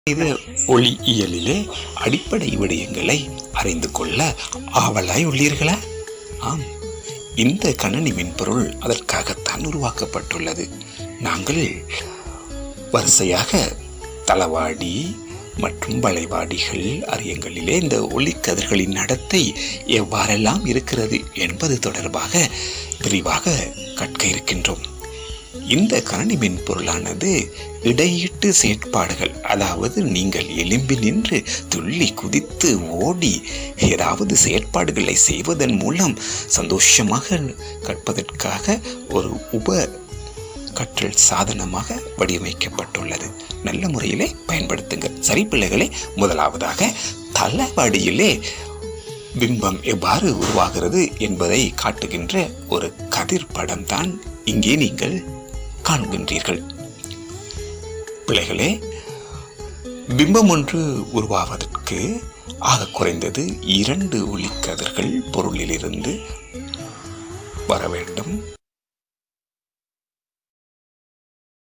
இது ஒளியியலிலே அடிப்படை விடயங்களை அறிந்து கொள்ள ஆவலாய் உள்ளீர்களா ஆம் இந்த கணனி மென்பொருள் அதற்காகத்தான் உருவாக்கப்பட்டுள்ளது நாங்கள் வரிசையாக தளவாடி மற்றும் வளைவாடிகள் அரியங்களிலே இந்த ஒளிக்கதிர்களின் நடத்தை எவ்வாறெல்லாம் இருக்கிறது என்பது தொடர்பாக விரிவாக கற்க இருக்கின்றோம் இந்த கணனி மென்பொருளானது இடையீட்டு செயற்பாடுகள் அதாவது நீங்கள் எலும்பி நின்று துள்ளி குதித்து ஓடி ஏதாவது செயற்பாடுகளை செய்வதன் மூலம் சந்தோஷமாக கற்பதற்காக ஒரு உப கற்றல் சாதனமாக வடிவமைக்கப்பட்டுள்ளது நல்ல முறையிலே பயன்படுத்துங்கள் சரி பிள்ளைகளே முதலாவதாக தளவாடியிலே பிம்பம் எவ்வாறு உருவாகிறது என்பதை காட்டுகின்ற ஒரு கதிர் படம் தான் இங்கே நீங்கள் காண்கின்றீர்கள் பிள்ளைகளே பிம்பம் ஒன்று உருவாவதற்கு ஆக குறைந்தது இரண்டு ஒளிக்கதிர்கள் பொருளிலிருந்து வர வேண்டும்